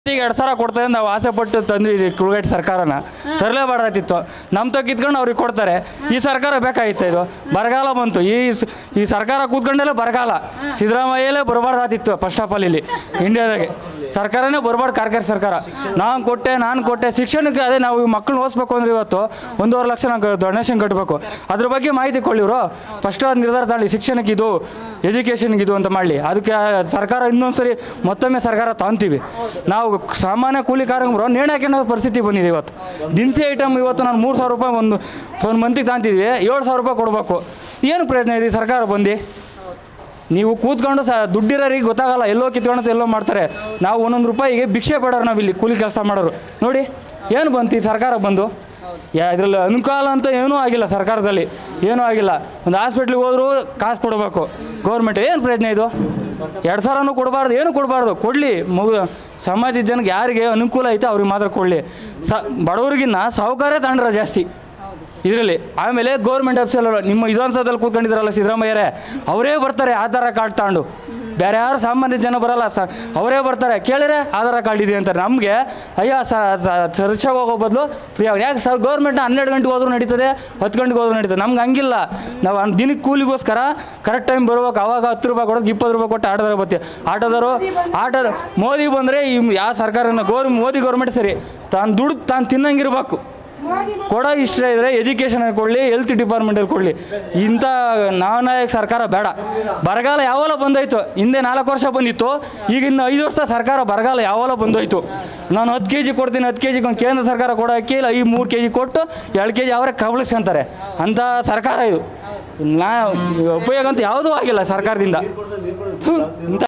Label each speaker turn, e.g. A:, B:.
A: ಈಗ ಎರಡು ಸಾವಿರ ಕೊಡ್ತಾರೆ ನಾವು ಆಸೆ ಪಟ್ಟು ತಂದಿದ್ವಿ ಕುಳ್ಗೇಟ್ ಸರ್ಕಾರನ ತರಲೇಬಾರ್ದಾಯ್ತಿತ್ತು ನಮ್ಮ ತಗ ಕಿತ್ಕೊಂಡು ಅವ್ರಿಗೆ ಕೊಡ್ತಾರೆ ಈ ಸರ್ಕಾರ ಬೇಕಾಗಿತ್ತು ಇದು ಬರಗಾಲ ಬಂತು ಈ ಸ- ಈ ಸರ್ಕಾರ ಕೂತ್ಕೊಂಡೆಲ್ಲ ಬರಗಾಲ ಸಿದ್ದರಾಮಯ್ಯಲೇ ಬರಬಾರ್ದಾತಿತ್ತು ಫಸ್ಟ್ ಆಫ್ ಆಲ್ ಇಲ್ಲಿ ಇಂಡಿಯಾದಾಗೆ ಸರ್ಕಾರನೇ ಬರಬಾರ್ದು ಕಾರ್ಕರ ಸರ್ಕಾರ ನಾನು ಕೊಟ್ಟೆ ನಾನು ಕೊಟ್ಟೆ ಶಿಕ್ಷಣಕ್ಕೆ ಅದೇ ನಾವು ಮಕ್ಕಳನ್ನ ಓದಿಸ್ಬೇಕು ಅಂದ್ರೆ ಇವತ್ತು ಒಂದೂವರೆ ಲಕ್ಷ ನಾವು ಡೊನೇಷನ್ ಕಟ್ಟಬೇಕು ಅದ್ರ ಬಗ್ಗೆ ಮಾಹಿತಿ ಕೊಳ್ಳಿವ್ರು ಫಸ್ಟ್ ಒಂದು ನಿರ್ಧಾರ ತಗೊಳ್ಳಿ ಶಿಕ್ಷಣಕ್ಕೆ ಇದು ಎಜುಕೇಷನ್ಗೆ ಇದು ಅಂತ ಮಾಡಲಿ ಅದಕ್ಕೆ ಸರ್ಕಾರ ಇನ್ನೊಂದ್ಸರಿ ಮತ್ತೊಮ್ಮೆ ಸರ್ಕಾರ ತಾಂತೀವಿ ನಾವು ಸಾಮಾನ್ಯ ಕೂಲಿ ಕಾರ್ಮಿಕರು ನೇಣು ಹಾಕಿರೋ ಪರಿಸ್ಥಿತಿ ಬಂದಿದೆ ಇವತ್ತು ದಿನಸಿ ಐಟಮ್ ಇವತ್ತು ನಾನು ಮೂರು ಸಾವಿರ ರೂಪಾಯಿ ಒಂದು ಒಂದು ಮಂತಿಗೆ ತಾಂತಿದ್ವಿ ಏಳು ಸಾವಿರ ರೂಪಾಯಿ ಕೊಡಬೇಕು ಏನು ಪ್ರಯತ್ನ ಇದೆ ಈ ಸರ್ಕಾರ ಬಂದು ನೀವು ಕೂತ್ಕೊಂಡು ಸ ದುಡ್ಡಿರೋರಿಗೆ ಗೊತ್ತಾಗಲ್ಲ ಎಲ್ಲೋ ಕಿತ್ಕೊಂಡು ಎಲ್ಲೋ ಮಾಡ್ತಾರೆ ನಾವು ಒಂದೊಂದು ರೂಪಾಯಿಗೆ ಭಿಕ್ಷೆ ಪಡೋರು ನಾವು ಇಲ್ಲಿ ಕೂಲಿ ಕೆಲಸ ಮಾಡೋರು ನೋಡಿ ಏನು ಬಂತು ಈ ಸರ್ಕಾರ ಬಂದು ಯಾ ಇದರಲ್ಲಿ ಅನುಕೂಲ ಅಂತ ಏನೂ ಆಗಿಲ್ಲ ಸರ್ಕಾರದಲ್ಲಿ ಏನೂ ಆಗಿಲ್ಲ ಒಂದು ಹಾಸ್ಪಿಟ್ಲಿಗೆ ಹೋದ್ರು ಕಾಸು ಕೊಡಬೇಕು ಗೌರ್ಮೆಂಟ್ ಏನು ಪ್ರಯತ್ನ ಇದು ಎರಡು ಸಾವಿರನೂ ಕೊಡಬಾರ್ದು ಏನು ಕೊಡಬಾರ್ದು ಕೊಡಲಿ ಮಗು ಸಮಾಜದ ಜನಕ್ಕೆ ಯಾರಿಗೆ ಅನುಕೂಲ ಐತೆ ಅವ್ರಿಗೆ ಮಾತ್ರ ಕೊಡಲಿ ಸ ಬಡವರಿಗಿನ್ನ ಸಾಹುಕಾರೇ ತಗೊಂಡ್ರ ಜಾಸ್ತಿ ಇದರಲ್ಲಿ ಆಮೇಲೆ ಗೌರ್ಮೆಂಟ್ ಆಫೀಸಲ್ಲ ನಿಮ್ಮ ವಿಧಾನಸೌಧದಲ್ಲಿ ಕೂತ್ಕೊಂಡಿದ್ದಾರಲ್ಲ ಸಿದ್ದರಾಮಯ್ಯರೇ ಅವರೇ ಬರ್ತಾರೆ ಆಧಾರ ಕಾರ್ಡ್ ತಗೊಂಡು ಬೇರೆ ಯಾರು ಸಾಮಾನ್ಯ ಜನ ಬರಲ್ಲ ಸ ಅವರೇ ಬರ್ತಾರೆ ಕೇಳಿದ್ರೆ ಆಧಾರ ಕಾರ್ಡ್ ಇದೆ ಅಂತಾರೆ ನಮಗೆ ಅಯ್ಯ ಚರ್ಚೆಗೆ ಹೋಗೋ ಬದಲು ಫ್ರೀ ಆಗಿ ಯಾಕೆ ಸರ್ ಗೌರ್ಮೆಂಟ್ನ ಹನ್ನೆರಡು ಗಂಟೆಗೆ ಹೋದ್ರೂ ನಡೀತದೆ ಹತ್ತು ಗಂಟೆಗೆ ಹೋದ್ರೂ ನಡೀತದೆ ನಮ್ಗೆ ಹಂಗಿಲ್ಲ ನಾವು ಹನ್- ದಿನಕ್ಕೆ ಕೂಲಿಗೋಸ್ಕರ ಕರೆಕ್ಟ್ ಟೈಮ್ ಬರ್ಬೇಕು ಅವಾಗ ಹತ್ತು ರೂಪಾಯಿ ಕೊಡೋದು ಇಪ್ಪತ್ತು ರೂಪಾಯಿ ಕೊಟ್ಟು ಆಟೋದವ್ರು ಬರ್ತೀವಿ ಆಟೋದವರು ಆಟೋದ ಮೋದಿ ಬಂದರೆ ಈ ಯಾವ ಸರ್ಕಾರನ ಗೌರ್ ಮೋದಿ ಗೌರ್ಮೆಂಟ್ ಸರಿ ತಾನು ದುಡ್ಡು ತಾನು ತಿನ್ನಂಗಿರ್ಬೇಕು ಕೊಡೋ ಇಷ್ಟ ಇದ್ರೆ ಎಜುಕೇಷನ್ ಕೊಡಲಿ ಹೆಲ್ತ್ ಡಿಪಾರ್ಟ್ಮೆಂಟಲ್ಲಿ ಕೊಡಲಿ ಇಂಥ ನಾನಾಯಕ ಸರ್ಕಾರ ಬೇಡ ಬರಗಾಲ ಯಾವಲ್ಲ ಬಂದೋಯ್ತು ಹಿಂದೆ ನಾಲ್ಕು ವರ್ಷ ಬಂದಿತ್ತು ಈಗ ಇನ್ನು ಐದು ವರ್ಷ ಸರ್ಕಾರ ಬರಗಾಲ ಯಾವಲ್ಲ ಬಂದೋಯ್ತು ನಾನು ಹತ್ತು ಕೆ ಜಿ ಕೊಡ್ತೀನಿ ಹತ್ತು ಕೆ ಜಿಗೆ ಒಂದು ಕೇಂದ್ರ ಸರ್ಕಾರ ಕೊಡೋಕ್ಕೆ ಇಲ್ಲ ಈ ಮೂರು ಕೆ ಜಿ ಕೊಟ್ಟು ಎರಡು ಕೆ ಜಿ ಅವರೇ ಕಬಳಿಸ್ಕೊಂತಾರೆ ಅಂಥ ಸರ್ಕಾರ ಇದು ನಾ ಉಪಯೋಗ ಅಂತ ಯಾವುದೂ ಆಗಿಲ್ಲ ಸರ್ಕಾರದಿಂದ ಥು, ಇಂಥ